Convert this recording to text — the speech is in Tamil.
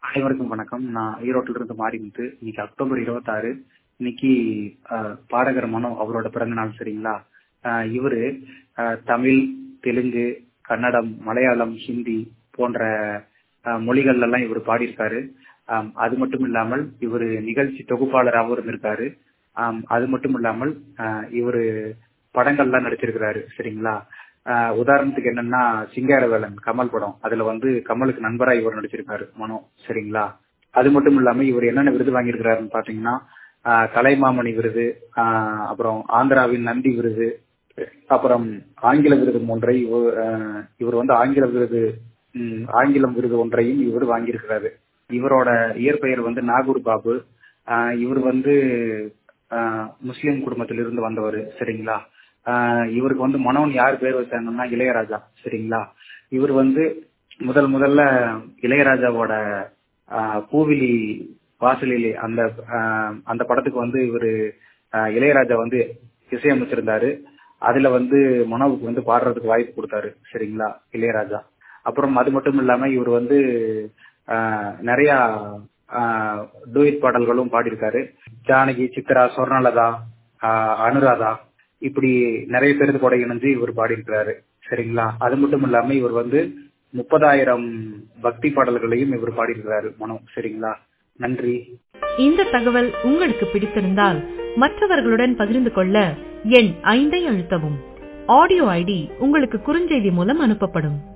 அனைவருக்கும் வணக்கம் நான் ஈரோட்டில இருந்து மாறிமுத்து இன்னைக்கு அக்டோபர் இருபத்தாறு இன்னைக்கு அஹ், பாடகர் மனோ அவரோட பிறந்த நாள் சரிங்களா அஹ், இவரு அஹ், தமிழ் தெலுங்கு கன்னடம் மலையாளம் ஹிந்தி போன்ற அஹ், மொழிகள்ல எல்லாம் இவர் பாடியிருக்காரு ஆம், அது மட்டும் இல்லாமல் இவர் நிகழ்ச்சி தொகுப்பாளராகவும் இருந்திருக்காரு ஆம், அது மட்டும் இல்லாமல் அஹ், இவரு படங்கள்லாம் நடிச்சிருக்கிறாரு சரிங்களா ஆஹ் உதாரணத்துக்கு என்னன்னா சிங்காரவேலன் கமல் படம் அதுல வந்து கமலுக்கு நண்பரா இவர் நடிச்சிருக்காரு மனோ சரிங்களா அது மட்டும் இல்லாம இவர் என்னென்ன விருது வாங்கியிருக்கிறாருன்னு பாத்தீங்கன்னா ஆஹ் கலைமாமணி விருது ஆஹ் அப்புறம் ஆந்திராவின் நந்தி விருது அப்புறம் ஆங்கில விருது ஒன்றை இவர் ஆஹ் இவர் வந்து ஆங்கில விருது ம், ஆங்கிலம் விருது ஒன்றையும் இவர் வாங்கியிருக்கிறாரு இவரோட இயற்பெயர் வந்து நாகூர் பாபு ஆஹ் இவர் வந்து ஆஹ் முஸ்லிம் குடும்பத்திலிருந்து வந்தவர் சரிங்களா ஆஹ் இவருக்கு வந்து மனோன் யார் பேர் வச்சாங்கன்னா இளையராஜா சரிங்களா இவர் வந்து முதல் முதல்ல இளையராஜாவோட ஆஹ் பூவிலி வாசலிலே அந்த ஆஹ் அந்த படத்துக்கு வந்து இவரு ஆஹ் இளையராஜா வந்து இசையமைச்சிருந்தாரு அதுல வந்து மனோவுக்கு வந்து பாடுறதுக்கு வாய்ப்பு கொடுத்தாரு சரிங்களா இளையராஜா அப்புறம் அது மட்டும் இல்லாம இவர் வந்து ஆஹ் நிறைய டூயிட் பாடல்களும் பாடியிருக்காரு ஜானகி சித்ரா சொர்ணலதா ஆஹ் அனுராதா இப்படி நிறைய பேருக்கு கூட இணைஞ்சு இவர் பாடியிருக்கிறாரு சரிங்களா அது மட்டும் இல்லாம இவர் வந்து முப்பதாயிரம் பக்தி பாடல்களையும் இவர் பாடியிருக்கிறாரு மனோ சரிங்களா நன்றி இந்த தகவல் உங்களுக்கு பிடித்திருந்தால் மற்றவர்களுடன் பகிர்ந்து கொள்ள எண் ஐந்தை அழுத்தவும் ஆடியோ ஐடி உங்களுக்கு குறுஞ்செய்தி மூலம் அனுப்பப்படும்